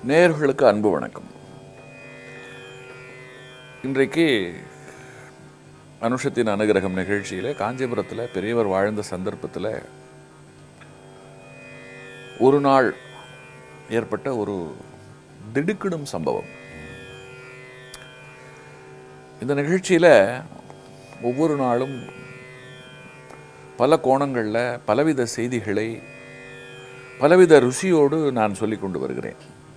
நேயர்களுக்கு அன்பு வணக்கம் இன்றைக்கு அனுஷத்தின் அனுகிரகம் நிகழ்ச்சியில் காஞ்சிபுரத்தில் பெரியவர் வாழ்ந்த சந்தர்ப்பத்தில் ஒரு நாள் ஏற்பட்ட ஒரு திடுக்கிடும் சம்பவம் இந்த நிகழ்ச்சியில் ஒவ்வொரு நாளும் பல கோணங்களில் பலவித செய்திகளை பலவித ருசியோடு நான் சொல்லிக் கொண்டு வருகிறேன்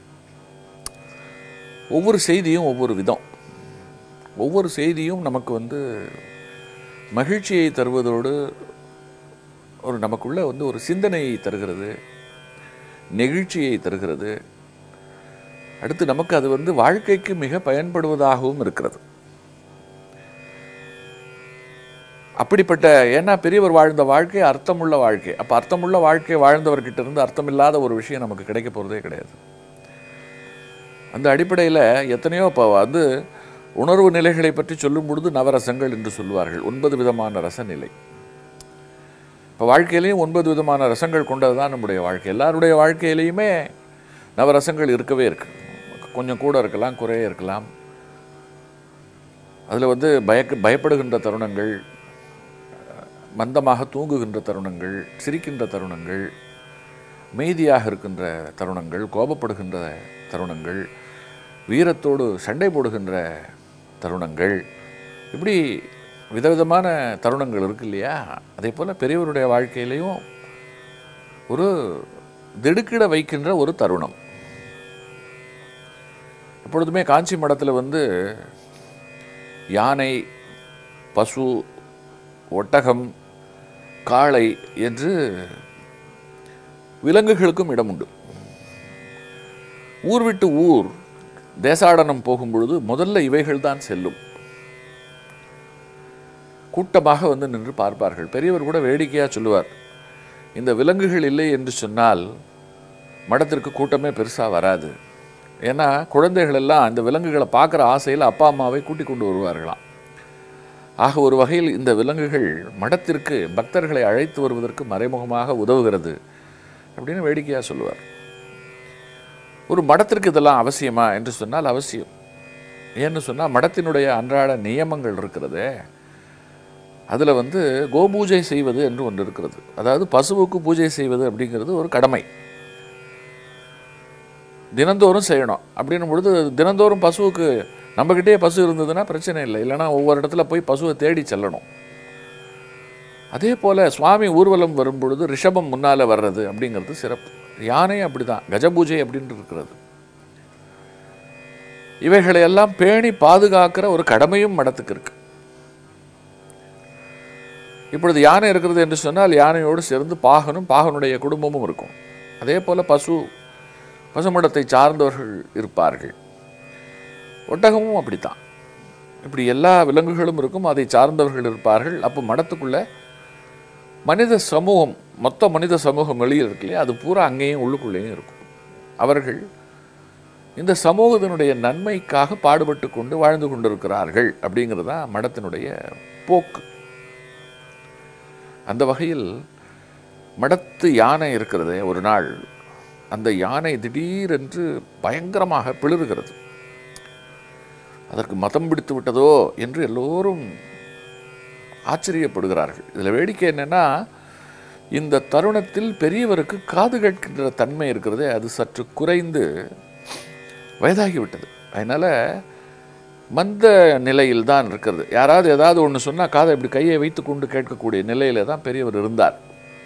ஒவ்வொரு செய்தியும் ஒவ்வொரு விதம் ஒவ்வொரு செய்தியும் நமக்கு வந்து மகிழ்ச்சியை தருவதோடு ஒரு நமக்குள்ள வந்து ஒரு சிந்தனையை தருகிறது நெகிழ்ச்சியை தருகிறது அடுத்து நமக்கு அது வந்து வாழ்க்கைக்கு மிக பயன்படுவதாகவும் இருக்கிறது அப்படிப்பட்ட ஏன்னா பெரியவர் வாழ்ந்த வாழ்க்கை அர்த்தமுள்ள வாழ்க்கை அப்போ அர்த்தமுள்ள வாழ்க்கை வாழ்ந்தவர்கிட்ட இருந்து அர்த்தமில்லாத ஒரு விஷயம் நமக்கு கிடைக்க போகிறதே கிடையாது அந்த அடிப்படையில் எத்தனையோ இப்போ வந்து உணர்வு நிலைகளை பற்றி சொல்லும் பொழுது நவரசங்கள் என்று சொல்வார்கள் ஒன்பது விதமான ரசநிலை இப்போ வாழ்க்கையிலையும் ஒன்பது விதமான ரசங்கள் கொண்டது தான் நம்முடைய வாழ்க்கை எல்லாருடைய வாழ்க்கையிலையுமே நவரசங்கள் இருக்கவே இருக்கு கொஞ்சம் கூட இருக்கலாம் குறைய இருக்கலாம் அதில் வந்து பயக்க பயப்படுகின்ற தருணங்கள் மந்தமாக தூங்குகின்ற தருணங்கள் சிரிக்கின்ற தருணங்கள் மெய்தியாக இருக்கின்ற தருணங்கள் கோபப்படுகின்ற தருணங்கள் வீரத்தோடு சண்டை போடுகின்ற தருணங்கள் இப்படி விதவிதமான தருணங்கள் இருக்கு இல்லையா அதே போல் பெரியவருடைய வாழ்க்கையிலையும் ஒரு திடுக்கிட வைக்கின்ற ஒரு தருணம் எப்பொழுதுமே காஞ்சி மடத்தில் வந்து யானை பசு ஒட்டகம் காளை என்று விலங்குகளுக்கும் இடம் உண்டு ஊர் விட்டு ஊர் தேசாடனம் போகும் பொழுது முதல்ல இவைகள் தான் செல்லும் கூட்டமாக வந்து நின்று பார்ப்பார்கள் பெரியவர் கூட வேடிக்கையாக சொல்லுவார் இந்த விலங்குகள் இல்லை என்று சொன்னால் மடத்திற்கு கூட்டமே பெருசாக வராது ஏன்னா குழந்தைகள் எல்லாம் இந்த விலங்குகளை பார்க்குற ஆசையில் அப்பா அம்மாவை கூட்டிக் கொண்டு வருவார்களாம் ஆக ஒரு வகையில் இந்த விலங்குகள் மடத்திற்கு பக்தர்களை அழைத்து வருவதற்கு மறைமுகமாக உதவுகிறது அப்படின்னு வேடிக்கையாக சொல்லுவார் ஒரு மடத்திற்கு இதெல்லாம் அவசியமா என்று சொன்னால் அவசியம் ஏன்னு சொன்னால் மடத்தினுடைய அன்றாட நியமங்கள் இருக்கிறதே அதில் வந்து கோபூஜை செய்வது என்று ஒன்று இருக்கிறது அதாவது பசுவுக்கு பூஜை செய்வது அப்படிங்கிறது ஒரு கடமை தினந்தோறும் செய்யணும் அப்படின்னும் பொழுது தினந்தோறும் பசுவுக்கு நம்மக்கிட்டே பசு இருந்ததுன்னா பிரச்சனை இல்லை இல்லைன்னா ஒவ்வொரு இடத்துல போய் பசுவை தேடி செல்லணும் அதே போல் சுவாமி ஊர்வலம் வரும் பொழுது ரிஷபம் முன்னால் வர்றது அப்படிங்கிறது சிறப்பு யானை அப்படிதான் கஜபூஜை அப்படின்னு இருக்கிறது இவைகளை எல்லாம் பேணி பாதுகாக்கிற ஒரு கடமையும் மடத்துக்கு இருக்கு இப்பொழுது யானை இருக்கிறது என்று சொன்னால் யானையோடு சேர்ந்து பாகனும் பாகனுடைய குடும்பமும் இருக்கும் அதே போல் பசு பசுமடத்தை சார்ந்தவர்கள் இருப்பார்கள் ஒட்டகமும் அப்படித்தான் இப்படி எல்லா விலங்குகளும் இருக்கும் அதை சார்ந்தவர்கள் இருப்பார்கள் அப்போ மடத்துக்குள்ள மனித சமூகம் மொத்த மனித சமூகம் வெளியில் இருக்கு இல்லையா அது பூரா அங்கேயும் உள்ளுக்குள்ளேயும் இருக்கும் அவர்கள் இந்த சமூகத்தினுடைய நன்மைக்காக பாடுபட்டு கொண்டு வாழ்ந்து கொண்டிருக்கிறார்கள் அப்படிங்கிறது தான் மடத்தினுடைய போக்கு அந்த வகையில் மடத்து யானை இருக்கிறதே ஒரு நாள் அந்த யானை திடீரென்று பயங்கரமாக பிளறுகிறது அதற்கு மதம் பிடித்து விட்டதோ என்று எல்லோரும் ஆச்சரியப்படுகிறார்கள் இதில் வேடிக்கை என்னென்னா இந்த தருணத்தில் பெரியவருக்கு காது கேட்கின்ற தன்மை இருக்கிறதே அது சற்று குறைந்து வயதாகிவிட்டது அதனால் மந்த நிலையில் தான் இருக்கிறது யாராவது ஏதாவது ஒன்று சொன்னால் காதை இப்படி கையை வைத்து கொண்டு கேட்கக்கூடிய நிலையில தான் பெரியவர் இருந்தார்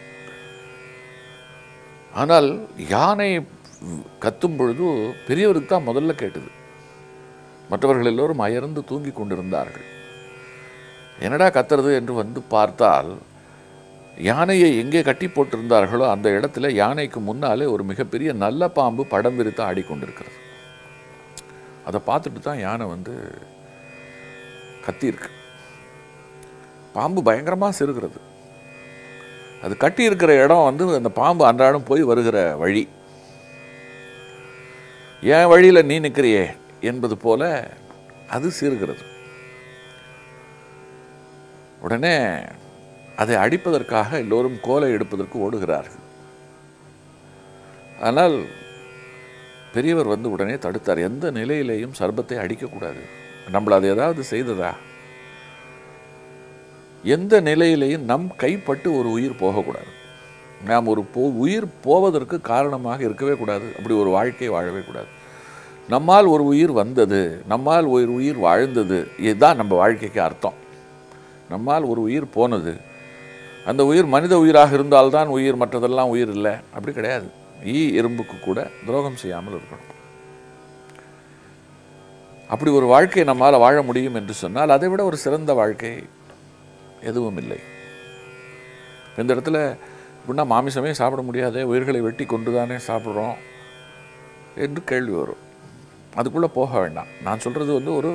ஆனால் யானை கத்தும் பொழுது பெரியவருக்கு தான் முதல்ல கேட்டது மற்றவர்கள் எல்லோரும் அயர்ந்து தூங்கி கொண்டிருந்தார்கள் என்னடா கத்துறது என்று வந்து பார்த்தால் யானையை எங்கே கட்டி போட்டிருந்தார்களோ அந்த இடத்துல யானைக்கு முன்னாலே ஒரு மிகப்பெரிய நல்ல பாம்பு படம் விரித்து ஆடிக்கொண்டிருக்கிறது அதை பார்த்துட்டு தான் யானை வந்து கத்தியிருக்கு பாம்பு பயங்கரமாக சிறுகிறது அது கட்டி இருக்கிற இடம் வந்து அந்த பாம்பு அன்றாடம் போய் வருகிற வழி என் வழியில் நீ நிற்கிறியே என்பது போல அது சீறுகிறது உடனே அதை அடிப்பதற்காக எல்லோரும் கோலை எடுப்பதற்கு ஓடுகிறார்கள் ஆனால் பெரியவர் வந்து உடனே தடுத்தார் எந்த நிலையிலேயும் சர்பத்தை அடிக்கக்கூடாது நம்மள அது ஏதாவது செய்ததா எந்த நிலையிலேயும் நம் கைப்பட்டு ஒரு உயிர் போகக்கூடாது நாம் ஒரு போ உயிர் போவதற்கு காரணமாக இருக்கவே கூடாது அப்படி ஒரு வாழ்க்கை வாழவே கூடாது நம்மால் ஒரு உயிர் வந்தது நம்மால் ஒரு உயிர் வாழ்ந்தது இதுதான் நம்ம வாழ்க்கைக்கு அர்த்தம் நம்மால் ஒரு உயிர் போனது அந்த உயிர் மனித உயிராக இருந்தால்தான் உயிர் மற்றதெல்லாம் உயிர் இல்லை அப்படி கிடையாது ஈ எறும்புக்கு கூட துரோகம் செய்யாமல் இருக்கணும் அப்படி ஒரு வாழ்க்கை நம்மால் வாழ முடியும் என்று சொன்னால் அதை விட ஒரு சிறந்த வாழ்க்கை எதுவும் இல்லை இந்த இடத்துல இப்படின்னா மாமிசமே சாப்பிட முடியாதே உயிர்களை வெட்டி கொண்டு தானே சாப்பிட்றோம் என்று கேள்வி வரும் அதுக்குள்ளே போக வேண்டாம் நான் சொல்கிறது வந்து ஒரு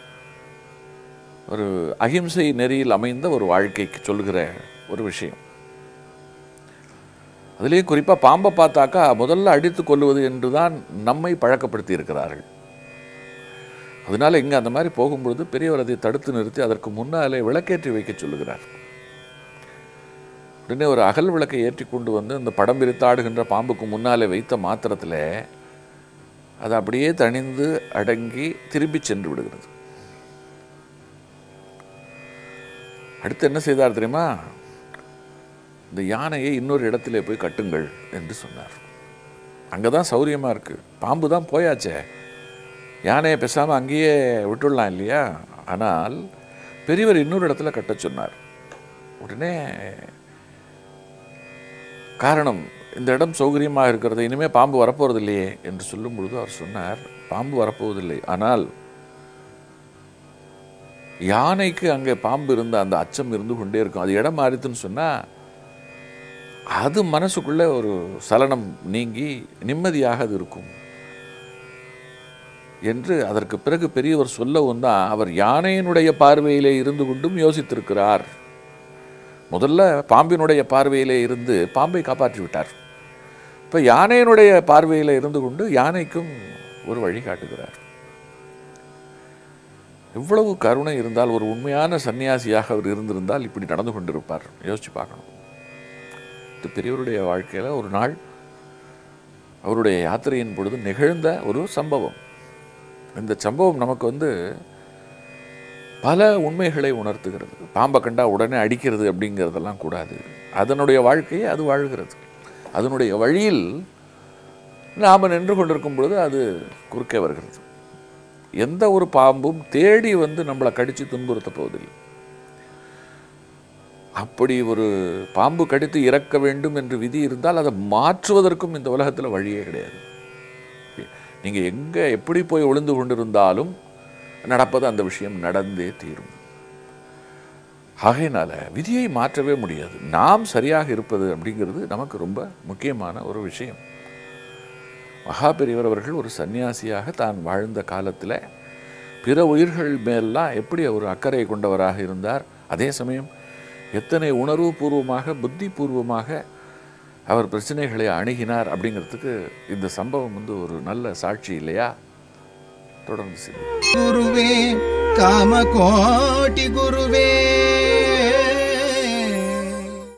ஒரு அகிம்சை நெறியில் அமைந்த ஒரு வாழ்க்கைக்கு சொல்கிற ஒரு விஷயம் அதுலேயும் குறிப்பாக பாம்பை பார்த்தாக்கா முதல்ல அடித்து கொள்வது என்று தான் நம்மை பழக்கப்படுத்தி இருக்கிறார்கள் அதனால இங்கே அந்த மாதிரி போகும்பொழுது பெரியவர் அதை தடுத்து நிறுத்தி அதற்கு முன்னாலே விளக்கேற்றி வைக்க சொல்லுகிறார் உடனே ஒரு அகல் விளக்கை ஏற்றி கொண்டு வந்து அந்த படம் விரித்தாடுகின்ற பாம்புக்கு முன்னாலே வைத்த மாத்திரத்தில் அது அப்படியே தணிந்து அடங்கி திரும்பி சென்று விடுகிறது அடுத்து என்ன செய்தார் தெரியுமா இந்த யானையை இன்னொரு இடத்திலே போய் கட்டுங்கள் என்று சொன்னார் அங்கே தான் சௌரியமாக இருக்குது பாம்பு தான் போயாச்சே யானையை பேசாமல் அங்கேயே விட்டுடலாம் இல்லையா ஆனால் பெரியவர் இன்னொரு இடத்துல கட்ட சொன்னார் உடனே காரணம் இந்த இடம் சௌகரியமாக இருக்கிறது இனிமேல் பாம்பு வரப்போகிறது இல்லையே என்று சொல்லும் பொழுது அவர் சொன்னார் பாம்பு வரப்போவதில்லை ஆனால் யானைக்கு அங்கே பாம்பு இருந்த அந்த அச்சம் இருந்து கொண்டே இருக்கும் அது இடம் மாறித்துன்னு சொன்னால் அது மனசுக்குள்ளே ஒரு சலனம் நீங்கி நிம்மதியாக அது இருக்கும் என்று அதற்கு பிறகு பெரியவர் சொல்லவும் தான் அவர் யானையினுடைய பார்வையிலே இருந்து கொண்டும் யோசித்திருக்கிறார் முதல்ல பாம்பினுடைய பார்வையிலே இருந்து பாம்பை காப்பாற்றி விட்டார் இப்போ யானையினுடைய பார்வையில் இருந்து கொண்டு யானைக்கும் ஒரு வழி காட்டுகிறார் எவ்வளவு கருணை இருந்தால் ஒரு உண்மையான சன்னியாசியாக அவர் இருந்திருந்தால் இப்படி நடந்து கொண்டிருப்பார் யோசிச்சு பார்க்கணும் இது பெரியவருடைய வாழ்க்கையில் ஒரு நாள் அவருடைய யாத்திரையின் பொழுது நிகழ்ந்த ஒரு சம்பவம் இந்த சம்பவம் நமக்கு வந்து பல உண்மைகளை உணர்த்துகிறது பாம்பை கண்டா உடனே அடிக்கிறது அப்படிங்கிறதெல்லாம் கூடாது அதனுடைய வாழ்க்கையை அது வாழ்கிறது அதனுடைய வழியில் நாம் நின்று கொண்டிருக்கும் பொழுது அது குறுக்கே வருகிறது எந்த ஒரு பாம்பும் தேடி வந்து நம்மளை கடித்து துன்புறுத்த போவதில்லை அப்படி ஒரு பாம்பு கடித்து இறக்க வேண்டும் என்று விதி இருந்தால் அதை மாற்றுவதற்கும் இந்த உலகத்தில் வழியே கிடையாது நீங்கள் எங்கே எப்படி போய் ஒளிந்து கொண்டிருந்தாலும் நடப்பது அந்த விஷயம் நடந்தே தீரும் ஆகையினால விதியை மாற்றவே முடியாது நாம் சரியாக இருப்பது அப்படிங்கிறது நமக்கு ரொம்ப முக்கியமான ஒரு விஷயம் மகா பெரியவர் அவர்கள் ஒரு சன்னியாசியாக தான் வாழ்ந்த காலத்தில் பிற உயிர்கள் மேலாம் எப்படி ஒரு அக்கறை கொண்டவராக இருந்தார் அதே சமயம் எத்தனை உணர்வு பூர்வமாக புத்தி பூர்வமாக அவர் பிரச்சனைகளை அணுகினார் அப்படிங்கிறதுக்கு இந்த சம்பவம் வந்து ஒரு நல்ல சாட்சி இல்லையா தொடர்ந்து சிந்தி ಗುರುವೇ ಕಾಮಕೋಟಿ ಗುರುವೇ